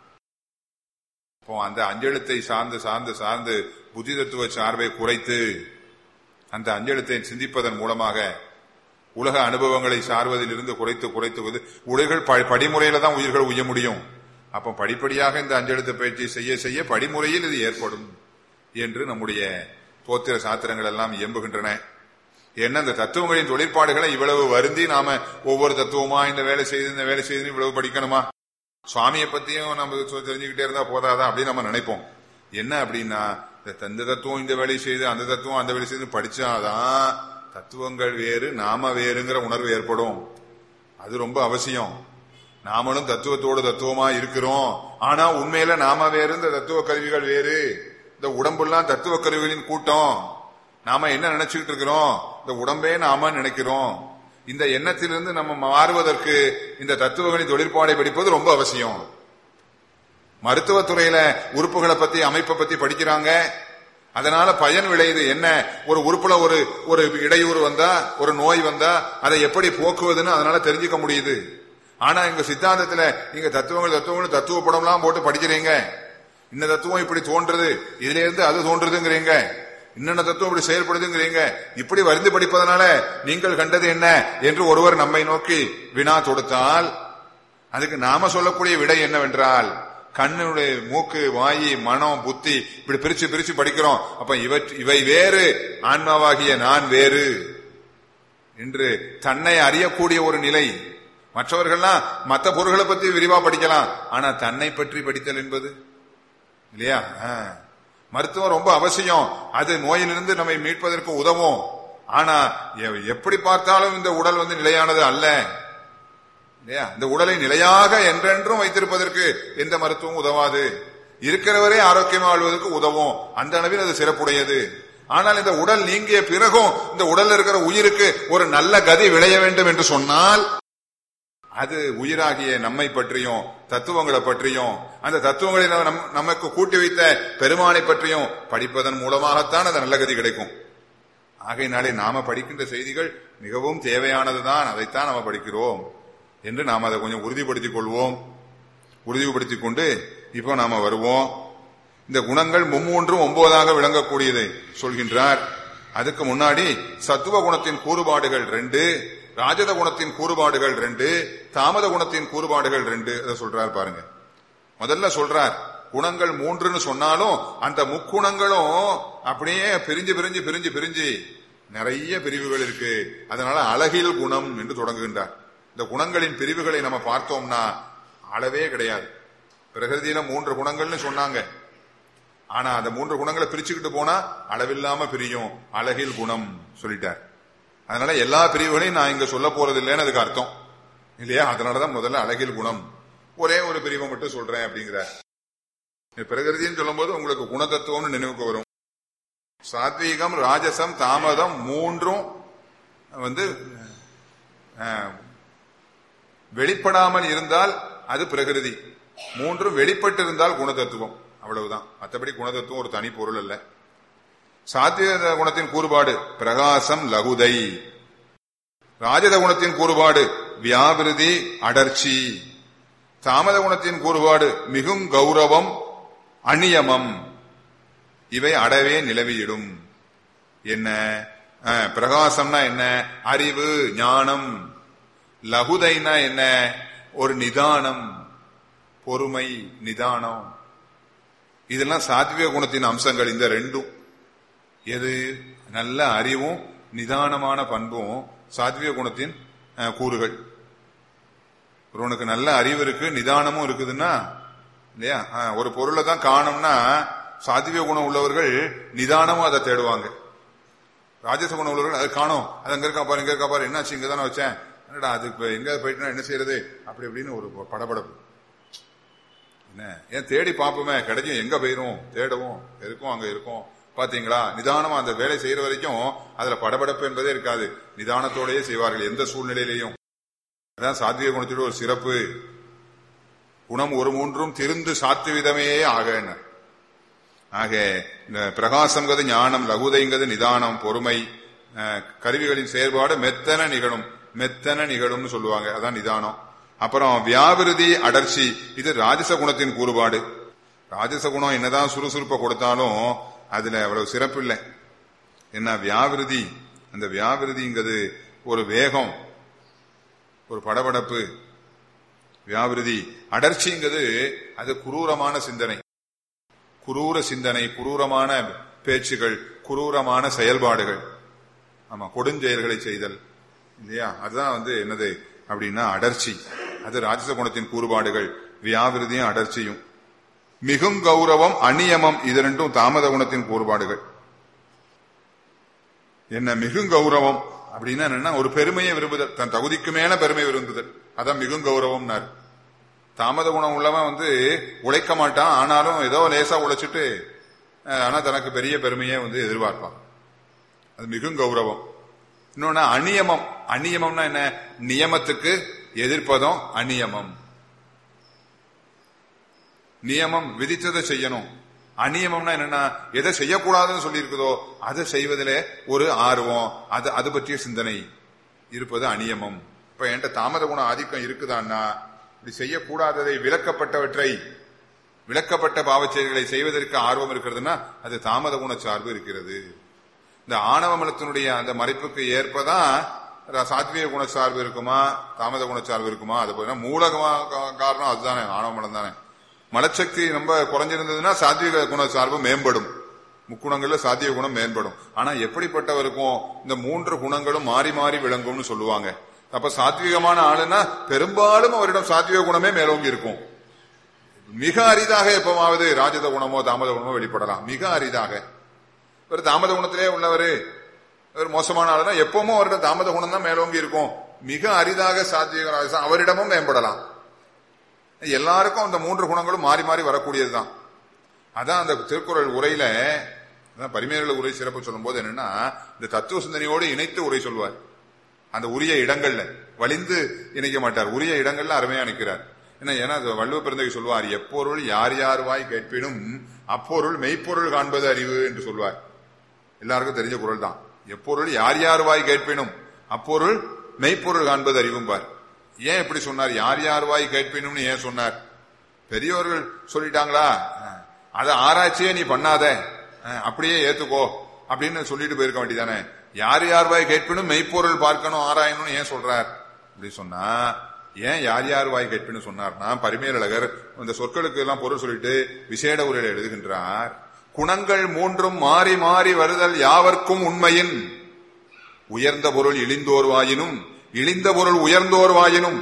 இப்போ அந்த அஞ்செழுத்தை சார்ந்து சார்ந்து சார்ந்து புத்தி தத்துவ சார்பை குறைத்து அந்த அஞ்செழுத்தை சிந்திப்பதன் மூலமாக உலக அனுபவங்களை சார்வதில் இருந்து குறைத்து குறைத்து உயிர்கள் ப- படிமுறையில தான் உயிர்கள் உய்ய முடியும் அப்போ படிப்படியாக இந்த அஞ்செழுத்து பயிற்சி செய்ய செய்ய படிமுறையில் இது ஏற்படும் என்று நம்முடைய தோத்திர சாத்திரங்கள் எல்லாம் இயம்புகின்றன என்ன இந்த தத்துவங்களின் தொழிற்பாடுகளை இவ்வளவு வருந்தி நாம ஒவ்வொரு தத்துவமா இந்த வேலை செய்து இந்த வேலை செய்து இவ்வளவு படிக்கணுமா சுவாமியை பத்தியும் நம்ம சொ- தெரிஞ்சுக்கிட்டே இருந்தா போதாதா அப்படின்னு நம்ம நினைப்போம் என்ன அப்படின்னா இந்த இந்த தத்துவம் இந்த வேலை செய்து அந்த தத்துவம் அந்த வேலை செய்து படிச்சாதான் தத்துவங்கள் வேறு நாம வேறுங்கிற உணர்வு ஏற்படும் அது ரொம்ப அவசியம் நாமளும் தத்துவத்தோடு தத்துவமா இருக்கிறோம் ஆனா உண்மையில நாம வேறு இந்த தத்துவ கருவிகள் வேறு இந்த உடம்புலாம் தத்துவ கருவிகளின் கூட்டம் நாம என்ன நினைச்சுக்கிட்டு இருக்கிறோம் இந்த உடம்பே நாம நினைக்கிறோம் இந்த எண்ணத்திலிருந்து நம்ம மாறுவதற்கு இந்த தத்துவங்களின் தொழிற்பாடை படிப்பது ரொம்ப அவசியம் மருத்துவத்துறையில உறுப்புகளை பத்தி அமைப்பை பத்தி படிக்கிறாங்க அதனால பயன் விளையுது என்ன ஒரு உறுப்புல ஒரு ஒரு இடையூறு வந்தா ஒரு நோய் வந்தா அதை எப்படி போக்குவதுன்னு அதனால தெரிஞ்சுக்க முடியுது ஆனா எங்க சித்தாந்தத்துல நீங்க தத்துவங்கள் தத்துவங்கள் தத்துவ படம்லாம் போட்டு படிக்கிறீங்க இந்த தத்துவம் இப்படி தோன்றுது இதுல இருந்து அது தோன்றுதுங்கிறீங்க இன்னென்ன தத்துவம் இப்படி செயல்படுதுங்கிறீங்க இப்படி வருந்து படிப்பதனால நீங்கள் கண்டது என்ன என்று ஒருவர் நம்மை நோக்கி வினா தொடுத்தால் அதுக்கு நாம சொல்லக்கூடிய விடை என்னவென்றால் கண்ணுடைய மூக்கு வாயி மனம் புத்தி இப்படி பிரிச்சு பிரிச்சு படிக்கிறோம் அப்ப இவற் இவை வேறு ஆன்மாவாகிய நான் வேறு என்று தன்னை அறியக்கூடிய ஒரு நிலை மற்றவர்கள்லாம் மற்ற பொருள்களை பத்தி விரிவா படிக்கலாம் ஆனா தன்னை பற்றி படித்தல் என்பது இல்லையா ஆ. மருத்துவம் ரொம்ப அவசியம் அது நோயிலிருந்து நம்மை மீட்பதற்கு உதவும் ஆனா எ- எப்படி பார்த்தாலும் இந்த உடல் வந்து நிலையானது அல்ல இல்லையா இந்த உடலை நிலையாக என்றென்றும் வைத்திருப்பதற்கு எந்த மருத்துவம் உதவாது இருக்கிறவரே ஆரோக்கியமா வாழ்வதற்கு உதவும் அந்த அளவில் அது சிறப்புடையது ஆனால் இந்த உடல் நீங்கிய பிறகும் இந்த உடல்ல இருக்கிற உயிருக்கு ஒரு நல்ல கதி விளைய வேண்டும் என்று சொன்னால் அது உயிராகிய நம்மை பற்றியும் தத்துவங்களை பற்றியும் அந்த தத்துவங்களை நம்ம- நம்- நமக்கு கூட்டி வைத்த பெருமானை பற்றியும் படிப்பதன் மூலமாகத்தான் அந்த நல்ல கதி கிடைக்கும் ஆகையினாலே நாம படிக்கின்ற செய்திகள் மிகவும் தேவையானதுதான் அதைத்தான் நாம படிக்கிறோம் என்று நாம் அதை கொஞ்சம் உறுதிப்படுத்திக் கொள்வோம் உறுதிப்படுத்திக் கொண்டு இப்போ நாம வருவோம் இந்த குணங்கள் மும்மூன்றும் ஒன்பதாக விளங்கக்கூடியதை சொல்கின்றார் அதுக்கு முன்னாடி சத்துவ குணத்தின் கூறுபாடுகள் ரெண்டு ராஜத குணத்தின் கூறுபாடுகள் ரெண்டு தாமத குணத்தின் கூறுபாடுகள் ரெண்டு அதை சொல்றார் பாருங்க முதல்ல சொல்றார் குணங்கள் மூன்றுன்னு சொன்னாலும் அந்த முக்குணங்களும் அப்படியே பிரிஞ்சு பிரிஞ்சு பிரிஞ்சு பிரிஞ்சு நிறைய பிரிவுகள் இருக்கு அதனால அழகில் குணம் என்று தொடங்குகின்றார் இந்த குணங்களின் பிரிவுகளை நம்ம பார்த்தோம்னா அளவே கிடையாது பிரகிருதியில மூன்று குணங்கள்னு சொன்னாங்க ஆனா அந்த மூன்று குணங்களை பிரிச்சுக்கிட்டு போனா அளவில்லாம பிரியும் அழகில் குணம் சொல்லிட்டார் அதனால எல்லா பிரிவுகளையும் நான் இங்க சொல்ல போறது இல்லைன்னு அதுக்கு அர்த்தம் இல்லையா அதனாலதான் முதல்ல அழகில் குணம் ஒரே ஒரு பிரிவை மட்டும் சொல்றேன் அப்படிங்கிறார் பிரகிருதின்னு சொல்லும்போது உங்களுக்கு குணதத்துவம்னு நினைவுக்கு வரும் சாத்வீகம் ராஜசம் தாமதம் மூன்றும் வந்து அஹ், வெளிப்படாமல் இருந்தால் அது பிரகிருதி மூன்றும் வெளிப்பட்டு இருந்தால் குணதத்துவம் அவ்வளவுதான் மற்றபடி குணதத்துவம் ஒரு தனி பொருள் அல்ல சாத்விக குணத்தின் கூறுபாடு பிரகாசம் லகுதை ராஜத குணத்தின் கூறுபாடு வியாபிருதி அடர்ச்சி தாமத குணத்தின் கூறுபாடு மிகும் கௌரவம் அநியமம் இவை அடவே நிலவியிடும் என்ன அஹ், பிரகாசம்னா என்ன அறிவு ஞானம் லகுதைனா என்ன ஒரு நிதானம் பொறுமை நிதானம் இதெல்லாம் சாத்விக குணத்தின் அம்சங்கள் இந்த ரெண்டும் எது நல்ல அறிவும் நிதானமான பண்பும் சாத்விக குணத்தின் அஹ், கூறுகள் ஒருவனுக்கு நல்ல அறிவு இருக்கு நிதானமும் இருக்குதுன்னா இல்லையா அஹ், ஒரு பொருளை தான் காணும்னா சாத்விக குணம் உள்ளவர்கள் நிதானமும் அதை தேடுவாங்க ராஜச குணம் உள்ளவர்கள் அதை காணும் அது அங்க இருக்கா பாரு இங்க இருக்கா பாரு என்னாச்சு இங்க தானே வச்சேன் என்னடா அது இப்ப எங்க போயிட்டுனா என்ன செய்யறது அப்படி இப்படின்னு ஒரு படபடப்பு என்ன ஏன் தேடி பார்ப்போமே கிடைக்கும் எங்க போயிரும் தேடுவோம் இருக்கும் அங்க இருக்கும் பாத்தீங்களா நிதானமா அந்த வேலை செய்யற வரைக்கும் அதுல படபடப்பு என்பதே இருக்காது நிதானத்தோடயே செய்வார்கள் எந்த சூழ்நிலையிலையும் அதான் சாத்விக குணத்தோட ஒரு சிறப்பு குணம் ஒரு மூன்றும் திருந்து சாத்விதமே ஆக ஆக இந்த பிரகாசங்கிறது ஞானம் லகுதைங்கிறது நிதானம் பொறுமை அஹ், கருவிகளின் செயல்பாடு மெத்தன நிகழும் மெத்தன நிகழும்னு சொல்லுவாங்க அதான் நிதானம் அப்புறம் வியாபிருதி அடர்ச்சி இது ராஜச குணத்தின் கூறுபாடு ராஜச குணம் என்னதான் சுறுசுறுப்பை கொடுத்தாலும் அதுல அவ்வளவு சிறப்பு இல்லை என்ன வியாபிருதி அந்த வியாபிருதிங்கிறது ஒரு வேகம் ஒரு படபடப்பு வியாபிருதி அடர்ச்சிங்கிறது அது குரூரமான சிந்தனை குரூர சிந்தனை குரூரமான பேச்சுகள் குரூரமான செயல்பாடுகள் ஆமா கொடுஞ்செயல்களை செய்தல் இல்லையா அதுதான் வந்து என்னது அப்படின்னா அடர்ச்சி அது ராஜச குணத்தின் கூறுபாடுகள் வியாபிருதியும் அடர்ச்சியும் மிகும் கௌரவம் அநியமம் இது ரெண்டும் தாமத குணத்தின் கூறுபாடுகள் என்ன மிகும் கௌரவம் அப்படின்னா என்னன்னா ஒரு பெருமையை விரும்புதல் தன் தகுதிக்கு மேல பெருமை விரும்புதல் அதான் மிகும் கௌரவம்னாரு தாமத குணம் உள்ளவன் வந்து உழைக்க மாட்டான் ஆனாலும் ஏதோ லேசா உழைச்சிட்டு அஹ், ஆனா தனக்கு பெரிய பெருமையை வந்து எதிர்பார்ப்பான் அது மிகும் கௌரவம் இன்னொன்னு அநியமம் அநியமம்னா என்ன நியமத்துக்கு எதிர்ப்பதும் அநியமம் நியமம் விதித்ததை செய்யணும் அநியமம்னா என்னன்னா எதை செய்யக்கூடாதுன்னு சொல்லி இருக்குதோ அதை செய்வதிலே ஒரு ஆர்வம் அது அது பற்றிய சிந்தனை இருப்பது அநியமம் இப்ப என்கிட்ட தாமத குண ஆதிக்கம் இருக்குதான்னா இப்படி செய்யக்கூடாததை விலக்கப்பட்டவற்றை விளக்கப்பட்ட பாவச் செயல்களை செய்வதற்கு ஆர்வம் இருக்கிறதுனா அது தாமத குண சார்பு இருக்கிறது இந்த ஆணவ மலத்தினுடைய அந்த மறைப்புக்கு ஏற்பதான் ர- சாத்விக குண சார்பு இருக்குமா தாமத குண சார்பு இருக்குமா அது போல மூலகமா கா- காரணம் அதுதானே ஆணவ மலம் தானே மலச்சக்தி ரொம்ப குறைஞ்சிருந்ததுன்னா சாத்விக குண சார்பு மேம்படும் முக்குணங்கள்ல சாத்திய குணம் மேம்படும் ஆனா எப்படிப்பட்டவருக்கும் இந்த மூன்று குணங்களும் மாறி மாறி விளங்கும்னு சொல்லுவாங்க அப்ப சாத்விகமான ஆளுன்னா பெரும்பாலும் அவரிடம் சாத்விக குணமே மேலோங்கி இருக்கும் மிக அரிதாக எப்பவாவது ராஜத குணமோ தாமத குணமோ வெளிப்படலாம் மிக அரிதாக இவர் தாமத குணத்திலே உள்ளவர் இவர் மோசமான ஆளுனா எப்பவுமே அவரிடம் தாமத குணம் தான் மேலோங்கி இருக்கும் மிக அரிதாக சாத்விக ராஜசம் அவரிடமும் மேம்படலாம் எல்லாருக்கும் அந்த மூன்று குணங்களும் மாறி மாறி வரக்கூடியதுதான் அதான் அந்த திருக்குறள் உரையில அதான் பரிமேல உரை சிறப்பு சொல்லும்போது என்னன்னா இந்த தத்துவ சிந்தனையோடு இணைத்து உரை சொல்வார் அந்த உரிய இடங்கள்ல வலிந்து இணைக்க மாட்டார் உரிய இடங்கள்ல அருமையா நிற்கிறார் என்ன ஏன்னா அது வள்ளுவ பிறந்தகை சொல்வார் எப்பொருள் யார் யார் வாய் கேட்பினும் அப்பொருள் மெய்ப்பொருள் காண்பது அறிவு என்று சொல்வார் எல்லாருக்கும் தெரிஞ்ச குரல் தான் எப்பொருள் யார் யார் வாய் கேட்பினும் அப்பொருள் மெய்ப்பொருள் காண்பது அறிவும் பார் ஏன் இப்படி சொன்னார் யார் யார் வாய் கேட்பினும்னு ஏன் சொன்னார் பெரியவர்கள் சொல்லிட்டாங்களா அஹ், அதை ஆராய்ச்சியே நீ பண்ணாத அஹ், அப்படியே ஏத்துக்கோ அப்படின்னு சொல்லிட்டு போயிருக்க வேண்டியதானே யார் யார் வாய் கேட்பினும் மெய்ப்பொருள் பார்க்கணும் ஆராயணும்னு ஏன் சொல்றார் அப்படி சொன்னா ஏன் யார் யார் வாய் கேட்பின்னு சொன்னார்னா பரிமேலழகர் இந்த சொற்களுக்கு எல்லாம் பொருள் சொல்லிட்டு விசேட உரையில எழுதுகின்றார் குணங்கள் மூன்றும் மாறி மாறி வருதல் யாவர்க்கும் உண்மையின் உயர்ந்த பொருள் இழிந்தோர் வாயினும் இழிந்த பொருள் உயர்ந்தோர் வாயினும்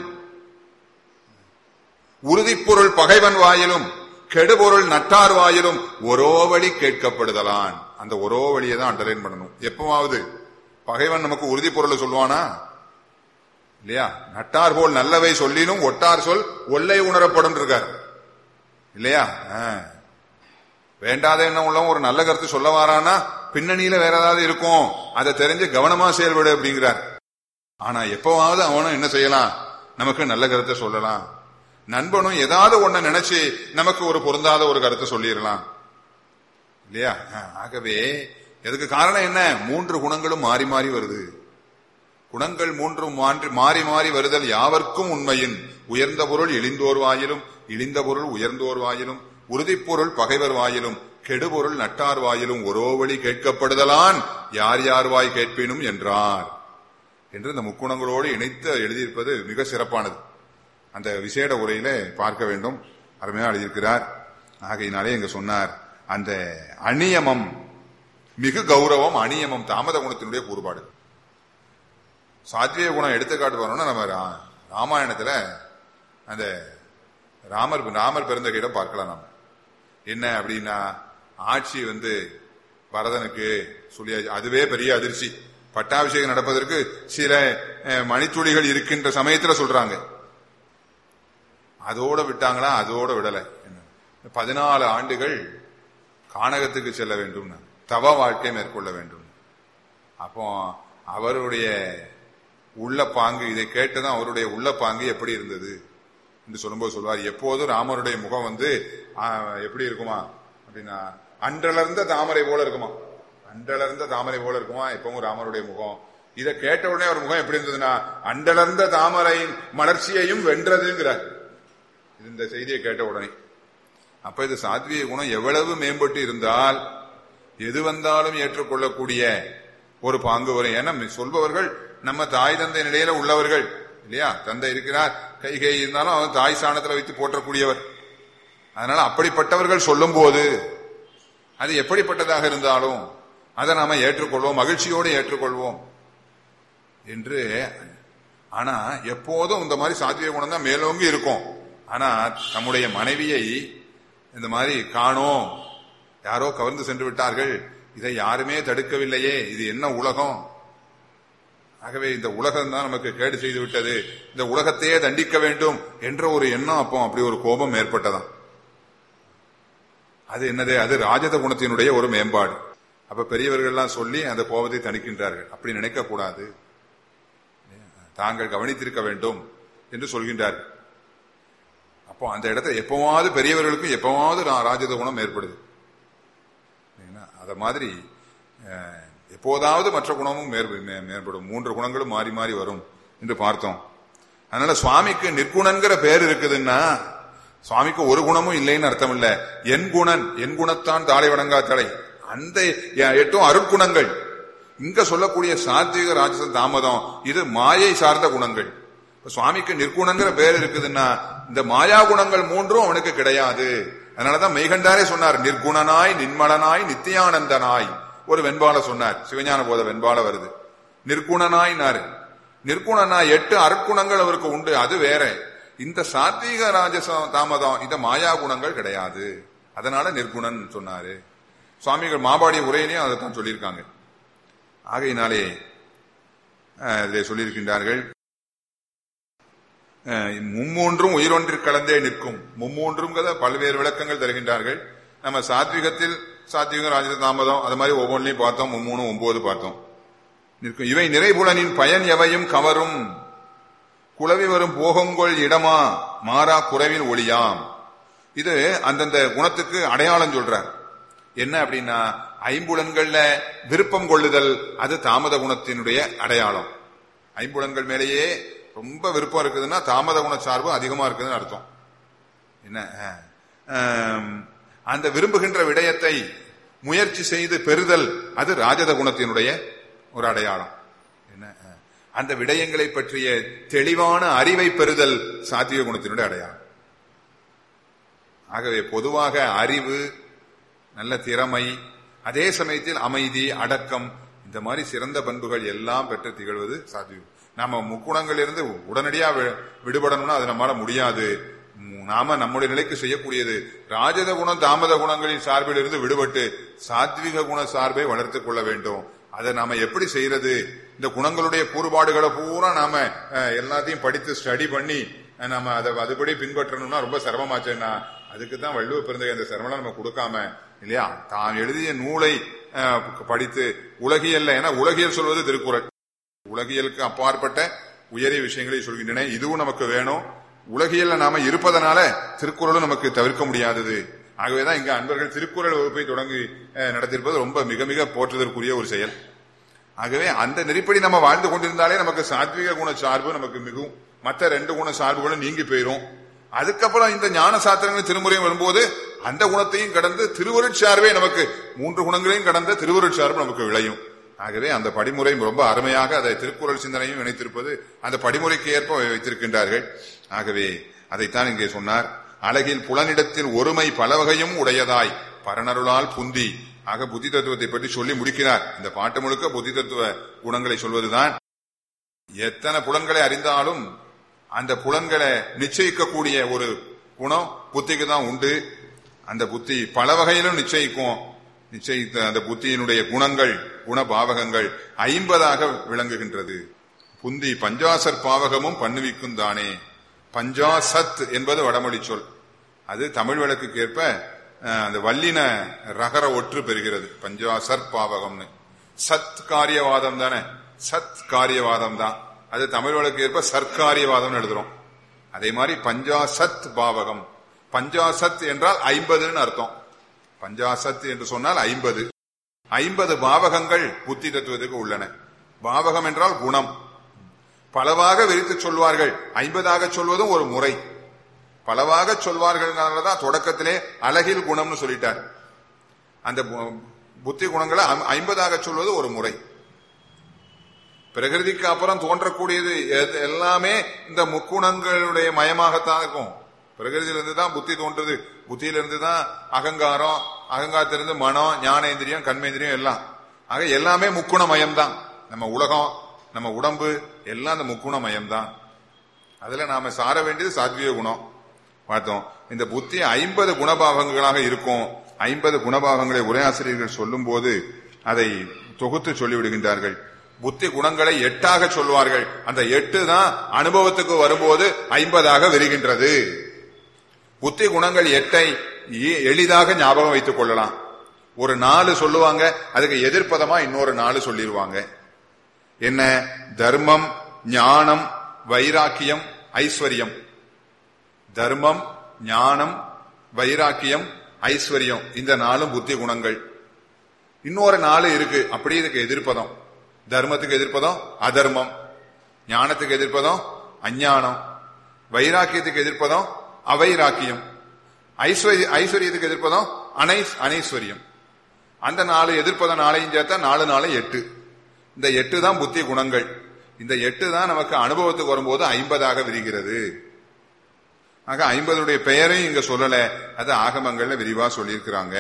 உறுதிப்பொருள் பகைவன் வாயிலும் கெடுபொருள் நட்டார் வாயிலும் ஒரோ வழி கேட்கப்படுதலான் அந்த ஒரோ வழியை தான் அண்டர்லைன் பண்ணணும் எப்பவாவது பகைவன் நமக்கு உறுதி பொருளை சொல்லுவானா இல்லையா நட்டார் போல் நல்லவை சொல்லினும் ஒட்டார் சொல் ஒல்லை உணரப்படும் இருக்கார் இல்லையா ஆ. வேண்டாத எண்ணம் உள்ளவன் ஒரு நல்ல கருத்து சொல்ல வாரானா பின்னணியில வேற ஏதாவது இருக்கும் அதை தெரிஞ்சு கவனமா செயல்படு அப்படிங்கிறார் ஆனா எப்பவாவது அவனும் என்ன செய்யலாம் நமக்கு நல்ல கருத்தை சொல்லலாம் நண்பனும் ஏதாவது ஒண்ண நினைச்சு நமக்கு ஒரு பொருந்தாத ஒரு கருத்தை சொல்லிடலாம் இல்லையா ஆ, ஆகவே இதுக்கு காரணம் என்ன மூன்று குணங்களும் மாறி மாறி வருது குணங்கள் மூன்றும் மாறி மாறி மாறி வருதல் யாவர்க்கும் உண்மையின் உயர்ந்த பொருள் இழிந்தோர் வாயிலும் இழிந்த பொருள் உயர்ந்தோர் வாயிலும் உறுதிப்பொருள் பகைவர் வாயிலும் கெடுபொருள் நட்டார் வாயிலும் ஒரோ வழி கேட்கப்படுதலான் யார் யார் வாய் கேட்பினும் என்றார் என்று இந்த முக்குணங்களோடு இணைத்து எழுதியிருப்பது மிக சிறப்பானது அந்த விசேட உரையில பார்க்க வேண்டும் அருமையா எழுதியிருக்கிறார் ஆகையினாலே இங்க சொன்னார் அந்த அநியமம் மிகு கௌரவம் அநியமம் தாமத குணத்தினுடைய கூறுபாடு சாத்விய குணம் எடுத்துக்காட்டு வரணும்னா நம்ம ரா- ராமாயணத்துல அந்த ராமர் ராமர் பிறந்த இடம் பார்க்கலாம் நம்ம என்ன அப்படின்னா ஆட்சி வந்து பரதனுக்கு சொல்லி அதுவே பெரிய அதிர்ச்சி பட்டாபிஷேகம் நடப்பதற்கு சில அஹ், மணித்துளிகள் இருக்கின்ற சமயத்துல சொல்றாங்க அதோட விட்டாங்களா அதோட விடல என்ன? பதினாலு ஆண்டுகள் கானகத்துக்கு செல்ல வேண்டும் தவ வாழ்க்கை மேற்கொள்ள வேண்டும் அப்போ அவருடைய உள்ள பாங்கு இதை கேட்டுதான் அவருடைய உள்ள பாங்கு எப்படி இருந்தது என்று சொல்லும்போது சொல்வார் எப்போதும் ராமருடைய முகம் வந்து ஆ, எப்படி இருக்குமா அப்படின்னா அன்றளர்ந்த தாமரை போல இருக்குமா அன்றளர்ந்த தாமரை போல இருக்குமா எப்பவும் ராமருடைய முகம் இதை கேட்ட உடனே அவர் முகம் எப்படி இருந்ததுன்னா அண்டளர்ந்த தாமரையின் மலர்ச்சியையும் வென்றதுங்கிறார் இது இந்த செய்தியை கேட்ட உடனே அப்ப இது சாத்விய குணம் எவ்வளவு மேம்பட்டு இருந்தால் எது வந்தாலும் ஏற்றுக்கொள்ளக்கூடிய ஒரு பாங்கு வரும் ஏன்னா சொல்பவர்கள் நம்ம தாய் தந்தை நிலையில உள்ளவர்கள் இல்லையா தந்தை இருக்கிறார் கைகை இருந்தாலும் அவன் தாய் சாணத்துல வைத்து போற்றக்கூடியவர் அதனால அப்படிப்பட்டவர்கள் சொல்லும் போது அது எப்படிப்பட்டதாக இருந்தாலும் அதை நாம ஏற்றுக்கொள்வோம் மகிழ்ச்சியோடு ஏற்றுக்கொள்வோம் என்று ஆனா எப்போதும் இந்த மாதிரி சாத்விய குணம் தான் மேலோங்கி இருக்கும் ஆனா நம்முடைய மனைவியை இந்த மாதிரி காணோம் யாரோ கவர்ந்து சென்று விட்டார்கள் இதை யாருமே தடுக்கவில்லையே இது என்ன உலகம் ஆகவே இந்த உலகம் தான் நமக்கு கேடு செய்து விட்டது இந்த உலகத்தையே தண்டிக்க வேண்டும் என்ற ஒரு எண்ணம் அப்போ அப்படி ஒரு கோபம் ஏற்பட்டதாம் அது என்னது அது ராஜத குணத்தினுடைய ஒரு மேம்பாடு அப்ப பெரியவர்கள்லாம் சொல்லி அந்த கோபத்தை தணிக்கின்றார்கள் அப்படி நினைக்க கூடாது தாங்கள் கவனித்திருக்க வேண்டும் என்று சொல்கின்றார்கள் அப்போ அந்த இடத்துல எப்பவாவது பெரியவர்களுக்கும் எப்பவாவது ரா- ராஜத குணம் ஏற்படுது சரிங்களா? அத மாதிரி அஹ், எப்போதாவது மற்ற குணமும் மேற்ப- மே- மேம்படும் மூன்று குணங்களும் மாறி மாறி வரும் என்று பார்த்தோம் அதனால சுவாமிக்கு நிற்குணன்கிற பேர் இருக்குதுன்னா சுவாமிக்கு ஒரு குணமும் இல்லைன்னு அர்த்தம் இல்ல என் குணன் என் குணத்தான் தாளை வணங்கா தலை அந்த எ- எட்டும் அருட்குணங்கள் இங்க சொல்லக்கூடிய சாத்விக ராஜச தாமதம் இது மாயை சார்ந்த குணங்கள் இப்ப சுவாமிக்கு நிற்குணங்கிற பேர் இருக்குதுன்னா இந்த மாயா குணங்கள் மூன்றும் அவனுக்கு கிடையாது அதனாலதான் மெய்கண்டாரே சொன்னார் நிர்குணனாய் நின்மலனாய் நித்தியானந்தனாய் ஒரு வெண்பால சொன்னார் சிவஞான போத வெண்பால வருது நிர்குணனாய் நிர்குணனாய் எட்டு அருட்குணங்கள் அவருக்கு உண்டு அது வேற இந்த சாத்வீக ராஜச தாமதம் இந்த மாயா குணங்கள் கிடையாது அதனால நிர்குணன் சொன்னாரு சுவாமிகள் மாபாடி உரையிலையும் அதை தான் சொல்லியிருக்காங்க ஆகையினாலே அஹ், இதிலே சொல்லியிருக்கின்றார்கள் அஹ், மும்மூன்றும் உயிரொன்றில் கலந்தே நிற்கும் மும்மூன்றும் பல்வேறு விளக்கங்கள் தருகின்றார்கள் நம்ம சாத்விகத்தில் சாத்விகம் ராஜத தாமதம் அது மாதிரி ஒவ்வொன்றையும் பார்த்தோம் மும்மூணு ஒன்பது பார்த்தோம் நிற்கும் இவை நிறைபுலனின் பயன் எவையும் கவரும் குளவி வரும் போகங்கொள் இடமா மாறா குறைவில் ஒளியாம் இது அந்தந்த குணத்துக்கு அடையாளம் சொல்றார் என்ன அப்படின்னா ஐம்புலன்கள்ல விருப்பம் கொள்ளுதல் அது தாமத குணத்தினுடைய அடையாளம் ஐம்புலன்கள் மேலேயே ரொம்ப விருப்பம் இருக்குதுன்னா தாமத குண சார்பு அதிகமா இருக்குதுன்னு அர்த்தம் என்ன ஆம், அந்த விரும்புகின்ற விடயத்தை முயற்சி செய்து பெறுதல் அது ராஜத குணத்தினுடைய ஒரு அடையாளம் என்ன அந்த விடயங்களை பற்றிய தெளிவான அறிவை பெறுதல் சாத்விக குணத்தினுடைய அடையாளம் ஆகவே பொதுவாக அறிவு நல்ல திறமை அதே சமயத்தில் அமைதி அடக்கம் இந்த மாதிரி சிறந்த பண்புகள் எல்லாம் பெற்று திகழ்வது சாத்விகம் நாம முக்குணங்கள் இருந்து உடனடியா வி- விடுபடணும்னா அது நம்மளால முடியாது ம், நாம நம்முடைய நிலைக்கு செய்யக்கூடியது ராஜத குணம் தாமத குணங்களின் சார்பில் இருந்து விடுபட்டு சாத்விக குண சார்பை வளர்த்துக் கொள்ள வேண்டும் அதை நாம எப்படி செய்யறது இந்த குணங்களுடைய கூறுபாடுகளை பூரா நாம அஹ், எல்லாத்தையும் படித்து ஸ்டடி பண்ணி அஹ், நாம அதை அதுபடி பின்பற்றணும்னா ரொம்ப சிரமமாச்சுன்னா அதுக்கு தான் வள்ளுவ பிறந்த அந்த சிரமம் நம்ம கொடுக்காம இல்லையா தான் எழுதிய நூலை அஹ், படித்து உலகியல்ல ஏன்னா உலகியல் சொல்வது திருக்குறள் உலகியலுக்கு அப்பாற்பட்ட உயரிய விஷயங்களை சொல்கின்றன இதுவும் நமக்கு வேணும் உலகியல்ல நாம இருப்பதனால திருக்குறளும் நமக்கு தவிர்க்க முடியாதது ஆகவேதான் இங்க அன்பர்கள் திருக்குறள் வகுப்பை தொடங்கி அஹ், நடத்தியிருப்பது ரொம்ப மிக மிக போற்றுதற்குரிய ஒரு செயல் ஆகவே அந்த நெறிப்படி நம்ம வாழ்ந்து கொண்டிருந்தாலே நமக்கு சாத்விக குண சார்பு நமக்கு மிகும் மற்ற ரெண்டு குண சார்புகளும் நீங்கி போயிரும் அதுக்கப்புறம் இந்த ஞான சாத்திரங்கள் திருமுறையும் வரும்போது அந்த குணத்தையும் கடந்து திருவருட்சார்பே நமக்கு மூன்று குணங்களையும் கடந்த திருவருட்சார்பு நமக்கு விளையும் ஆகவே அந்த படிமுறை ரொம்ப அருமையாக அதை திருக்குறள் சிந்தனையும் இணைத்திருப்பது அந்த படிமுறைக்கு ஏற்ப வைத்திருக்கின்றார்கள் ஆகவே அதைத்தான் இங்கே சொன்னார் அழகில் புலனிடத்தில் ஒருமை பல வகையும் உடையதாய் பரனருளால் புந்தி ஆக புத்தி தத்துவத்தை பற்றி சொல்லி முடிக்கிறார் இந்த பாட்டு முழுக்க புத்தி தத்துவ குணங்களை சொல்வதுதான் எத்தனை புலன்களை அறிந்தாலும் அந்த புலன்களை நிச்சயிக்கக்கூடிய ஒரு குணம் புத்திக்கு தான் உண்டு அந்த புத்தி பல வகையிலும் நிச்சயிக்கும் நிச்சயித்த அந்த புத்தியினுடைய குணங்கள் குணபாவகங்கள் ஐம்பதாக விளங்குகின்றது புந்தி பஞ்சாசர் பாவகமும் பண்ணுவிக்கும் தானே பஞ்சாசத் என்பது வடமொழி சொல் அது தமிழ் வழக்குக்கு ஏற்ப அஹ், அந்த வல்லின ரகர ஒற்று பெறுகிறது பஞ்சாசர் பாவகம்னு சத் காரியவாதம் தானே சத் காரியவாதம் தான் அது தமிழ் வழக்கு ஏற்ப சர்க்காரியவாதம் எழுதுறோம் அதே மாதிரி பஞ்சாசத் பாவகம் பஞ்சாசத் என்றால் ஐம்பதுன்னு அர்த்தம் பஞ்சாசத் என்று சொன்னால் ஐம்பது ஐம்பது பாவகங்கள் புத்தி தத்துவத்துக்கு உள்ளன பாவகம் என்றால் குணம் பலவாக விரித்து சொல்வார்கள் ஐம்பதாக சொல்வதும் ஒரு முறை பலவாக சொல்வார்கள் தான் தொடக்கத்திலே அழகில் குணம்னு சொல்லிட்டார் அந்த பு- புத்தி குணங்களை ஐம்- ஐம்பதாக சொல்வது ஒரு முறை பிரகிருதிக்கு அப்புறம் தோன்றக்கூடியது எது- எல்லாமே இந்த முக்குணங்களுடைய மயமாகத்தான் இருக்கும் பிரகிருதியிலிருந்து தான் புத்தி தோன்றுது புத்தியிலிருந்து தான் அகங்காரம் அகங்காரத்திலிருந்து மனம் ஞானேந்திரியம் கண்மேந்திரியம் எல்லாம் ஆக எல்லாமே முக்குண மயம்தான் நம்ம உலகம் நம்ம உடம்பு எல்லாம் அந்த முக்குண மயம்தான் அதுல நாம சார வேண்டியது சாத்விக குணம் பார்த்தோம் இந்த புத்தி ஐம்பது குணபாவங்களாக இருக்கும் ஐம்பது குணபாவங்களை உரையாசிரியர்கள் சொல்லும் போது அதை தொகுத்து சொல்லிவிடுகின்றார்கள் புத்தி குணங்களை எட்டாக சொல்வார்கள் அந்த எட்டு தான் அனுபவத்துக்கு வரும்போது ஐம்பதாக வருகின்றது புத்தி குணங்கள் எட்டை எ- எளிதாக ஞாபகம் வைத்துக் கொள்ளலாம் ஒரு நாலு சொல்லுவாங்க அதுக்கு எதிர்ப்பதமா இன்னொரு நாலு சொல்லிடுவாங்க என்ன தர்மம் ஞானம் வைராக்கியம் ஐஸ்வர்யம் தர்மம் ஞானம் வைராக்கியம் ஐஸ்வர்யம் இந்த நாலும் புத்தி குணங்கள் இன்னொரு நாலு இருக்கு அப்படி இதுக்கு எதிர்ப்பதம் தர்மத்துக்கு எதிர்ப்பதம் அதர்மம் ஞானத்துக்கு எதிர்ப்பதம் அஞ்ஞானம் வைராக்கியத்துக்கு எதிர்ப்பதம் அவைராக்கியம் ஐஸ்வர்ய ஐஸ்வர்யத்துக்கு எதிர்ப்பதம் அனைஸ் அனைஸ்வரியம் அந்த நாலு எதிர்ப்பதம் நாளையும் சேர்த்தா நாலு நாலு எட்டு இந்த எட்டு தான் புத்தி குணங்கள் இந்த எட்டு தான் நமக்கு அனுபவத்துக்கு வரும்போது ஐம்பதாக விரிகிறது ஆக ஐம்பதுடைய பெயரையும் இங்க சொல்லல அது ஆகமங்கள்ல விரிவா சொல்லியிருக்கிறாங்க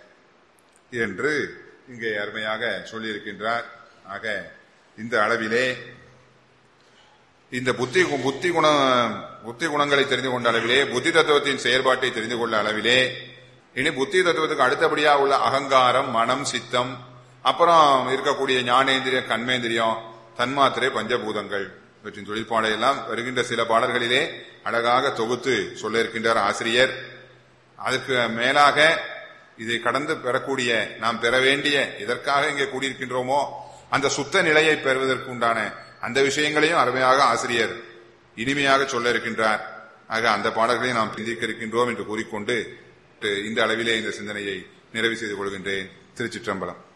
என்று இங்கே அருமையாக சொல்லியிருக்கின்றார் ஆக இந்த அளவிலே இந்த புத்தி புத்தி குண புத்தி குணங்களை தெரிந்து கொண்ட அளவிலே புத்தி தத்துவத்தின் செயல்பாட்டை தெரிந்து கொள்ள அளவிலே இனி புத்தி தத்துவத்துக்கு அடுத்தபடியா உள்ள அகங்காரம் மனம் சித்தம் அப்புறம் இருக்கக்கூடிய ஞானேந்திரியம் கண்மேந்திரியம் தன்மாத்திரை பஞ்சபூதங்கள் இவற்றின் தொழிற்பாடை எல்லாம் வருகின்ற சில பாடல்களிலே அழகாக தொகுத்து சொல்ல இருக்கின்றார் ஆசிரியர் அதற்கு மேலாக இதை கடந்து பெறக்கூடிய நாம் பெற வேண்டிய எதற்காக இங்கே கூடியிருக்கின்றோமோ அந்த சுத்த நிலையை பெறுவதற்கு உண்டான அந்த விஷயங்களையும் அருமையாக ஆசிரியர் இனிமையாக சொல்ல இருக்கின்றார் ஆக அந்த பாடல்களை நாம் சிந்திக்க இருக்கின்றோம் என்று கூறிக்கொண்டு இந்த அளவிலே இந்த சிந்தனையை நிறைவு செய்து கொள்கின்றேன் திருச்சிற்றம்பலம்